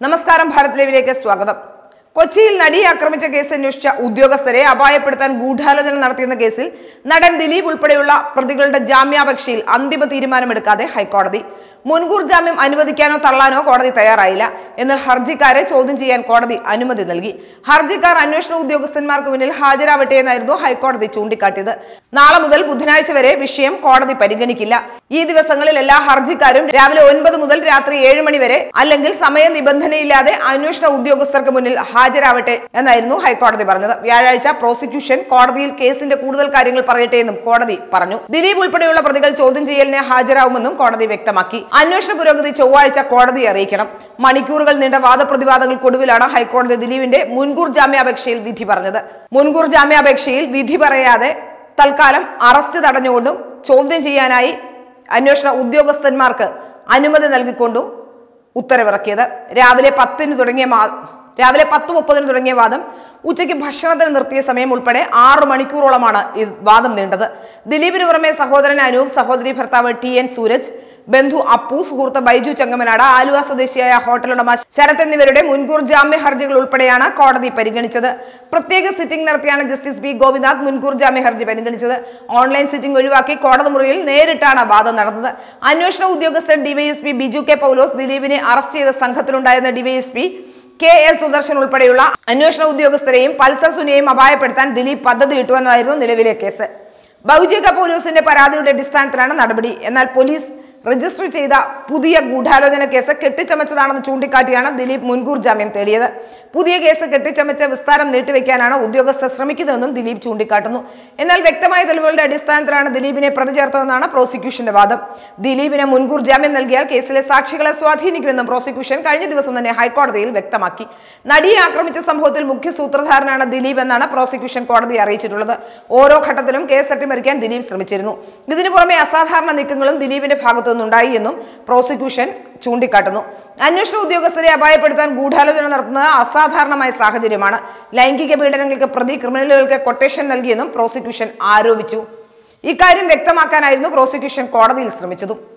നമസ്കാരം ഭാരത് ലൈവിലേക്ക് സ്വാഗതം കൊച്ചിയിൽ നടിയെ ആക്രമിച്ച കേസ് അന്വേഷിച്ച ഉദ്യോഗസ്ഥരെ അപായപ്പെടുത്താൻ ഗൂഢാലോചന നടത്തിയെന്ന കേസിൽ നടൻ ദിലീപ് ഉൾപ്പെടെയുള്ള പ്രതികളുടെ ജാമ്യാപേക്ഷയിൽ അന്തിമ തീരുമാനമെടുക്കാതെ ഹൈക്കോടതി മുൻകൂർ ജാമ്യം അനുവദിക്കാനോ തള്ളാനോ കോടതി തയ്യാറായില്ല എന്നാൽ ഹർജിക്കാരെ ചോദ്യം ചെയ്യാൻ കോടതി അനുമതി നൽകി ഹർജിക്കാർ അന്വേഷണ ഉദ്യോഗസ്ഥന്മാർക്ക് മുന്നിൽ ഹാജരാവട്ടെ എന്നായിരുന്നു ഹൈക്കോടതി ചൂണ്ടിക്കാട്ടിയത് നാളെ മുതൽ ബുധനാഴ്ച വരെ വിഷയം കോടതി പരിഗണിക്കില്ല ഈ ദിവസങ്ങളിൽ എല്ലാ ഹർജിക്കാരും രാവിലെ ഒൻപത് മുതൽ രാത്രി ഏഴ് മണി വരെ അല്ലെങ്കിൽ സമയ നിബന്ധനയില്ലാതെ അന്വേഷണ ഉദ്യോഗസ്ഥർക്ക് മുന്നിൽ ഹാജരാവട്ടെ എന്നായിരുന്നു ഹൈക്കോടതി പറഞ്ഞത് വ്യാഴാഴ്ച പ്രോസിക്യൂഷൻ കോടതിയിൽ കേസിന്റെ കൂടുതൽ കാര്യങ്ങൾ പറയട്ടെ എന്നും കോടതി പറഞ്ഞു ദിലീപ് ഉൾപ്പെടെയുള്ള പ്രതികൾ ചോദ്യം ചെയ്യലിന് ഹാജരാകുമെന്നും കോടതി വ്യക്തമാക്കി അന്വേഷണ പുരോഗതി ചൊവ്വാഴ്ച കോടതിയെ അറിയിക്കണം മണിക്കൂറുകൾ നീണ്ട വാദപ്രതിവാദങ്ങൾക്കൊടുവിലാണ് ഹൈക്കോടതി ദിലീപിന്റെ മുൻകൂർ ജാമ്യാപേക്ഷയിൽ വിധി പറഞ്ഞത് മുൻകൂർ ജാമ്യാപേക്ഷയിൽ വിധി പറയാതെ തൽക്കാലം അറസ്റ്റ് തടഞ്ഞുകൊണ്ടും ചോദ്യം ചെയ്യാനായി അന്വേഷണ ഉദ്യോഗസ്ഥന്മാർക്ക് അനുമതി നൽകിക്കൊണ്ടും ഉത്തരവിറക്കിയത് രാവിലെ പത്തിന് തുടങ്ങിയ മാ- രാവിലെ പത്ത് മുപ്പതിന് തുടങ്ങിയ വാദം ഉച്ചയ്ക്ക് ഭക്ഷണത്തിന് നിർത്തിയ സമയം ഉൾപ്പെടെ ആറു മണിക്കൂറോളമാണ് ഈ വാദം നീണ്ടത് ദിലീപിന് പുറമെ സഹോദരൻ അനൂപ് സഹോദരി ഭർത്താവ് ടി എൻ സൂരജ് ബന്ധു അപ്പു സുഹൃത്ത് ബൈജു ചെങ്ങമനാട് ആലുവ സ്വദേശിയായ ഹോട്ടലുടമ ശരത് എന്നിവരുടെ മുൻകൂർ ജാമ്യ ഹർജികൾ ഉൾപ്പെടെയാണ് കോടതി പരിഗണിച്ചത് പ്രത്യേക സിറ്റിംഗ് നടത്തിയാണ് ജസ്റ്റിസ് ബി ഗോപിനാഥ് മുൻകൂർ ജാമ്യ ഹർജി പരിഗണിച്ചത് ഓൺലൈൻ സിറ്റിംഗ് ഒഴിവാക്കി കോടതി മുറിയിൽ നേരിട്ടാണ് വാദം നടന്നത് അന്വേഷണ ഉദ്യോഗസ്ഥൻ ഡിവൈഎസ്പി ബിജു കെ പൗലോസ് ദിലീപിനെ അറസ്റ്റ് ചെയ്ത സംഘത്തിലുണ്ടായിരുന്ന ഡിവൈഎസ്പി കെ എസ് സുദർശൻ ഉൾപ്പെടെയുള്ള അന്വേഷണ ഉദ്യോഗസ്ഥരെയും പൾസർ സുനിയെയും അപായപ്പെടുത്താൻ ദിലീപ് പദ്ധതിയിട്ടു എന്നതായിരുന്നു നിലവിലെ കേസ് ബൗജിക പോലീസിന്റെ പരാതിയുടെ അടിസ്ഥാനത്തിലാണ് നടപടി എന്നാൽ പോലീസ് രജിസ്റ്റർ ചെയ്ത പുതിയ ഗൂഢാലോചന കേസ് കെട്ടിച്ചമച്ചതാണെന്ന് ചൂണ്ടിക്കാട്ടിയാണ് ദിലീപ് മുൻകൂർ ജാമ്യം തേടിയത് പുതിയ കേസ് കെട്ടിച്ചമച്ച വിസ്താരം നീട്ടിവെക്കാനാണ് ഉദ്യോഗസ്ഥർ ശ്രമിക്കുന്നതെന്നും ദിലീപ് ചൂണ്ടിക്കാട്ടുന്നു എന്നാൽ വ്യക്തമായ തെളിവുകളുടെ അടിസ്ഥാനത്തിലാണ് ദിലീപിനെ പ്രതി ചേർത്തതെന്നാണ് പ്രോസിക്യൂഷന്റെ വാദം ദിലീപിന് മുൻകൂർ ജാമ്യം നൽകിയാൽ കേസിലെ സാക്ഷികളെ സ്വാധീനിക്കുമെന്നും പ്രോസിക്യൂഷൻ കഴിഞ്ഞ ദിവസം തന്നെ ഹൈക്കോടതിയിൽ വ്യക്തമാക്കി നടിയെ ആക്രമിച്ച സംഭവത്തിൽ മുഖ്യ സൂത്രധാരനാണ് ദിലീപ് എന്നാണ് പ്രോസിക്യൂഷൻ കോടതിയെ അറിയിച്ചിട്ടുള്ളത് ഓരോ ഘട്ടത്തിലും കേസ് അട്ടിമറിക്കാൻ ദിലീപ് ശ്രമിച്ചിരുന്നു ഇതിനു പുറമെ അസാധാരണ നീക്കങ്ങളും ദിലീപിന്റെ ഭാഗത്തു നിന്നുണ്ടായി എന്നും പ്രോസിക്യൂഷൻ ചൂണ്ടിക്കാട്ടുന്നു അന്വേഷണ ഉദ്യോഗസ്ഥരെ അപായപ്പെടുത്താൻ ഗൂഢാലോചന നടത്തുന്നത് അസാധാരണമായ സാഹചര്യമാണ് ലൈംഗിക പീഡനങ്ങൾക്ക് പ്രതി ക്രിമിനലുകൾക്ക് കൊട്ടേഷൻ നൽകിയെന്നും പ്രോസിക്യൂഷൻ ആരോപിച്ചു ഇക്കാര്യം വ്യക്തമാക്കാനായിരുന്നു പ്രോസിക്യൂഷൻ കോടതിയിൽ ശ്രമിച്ചതും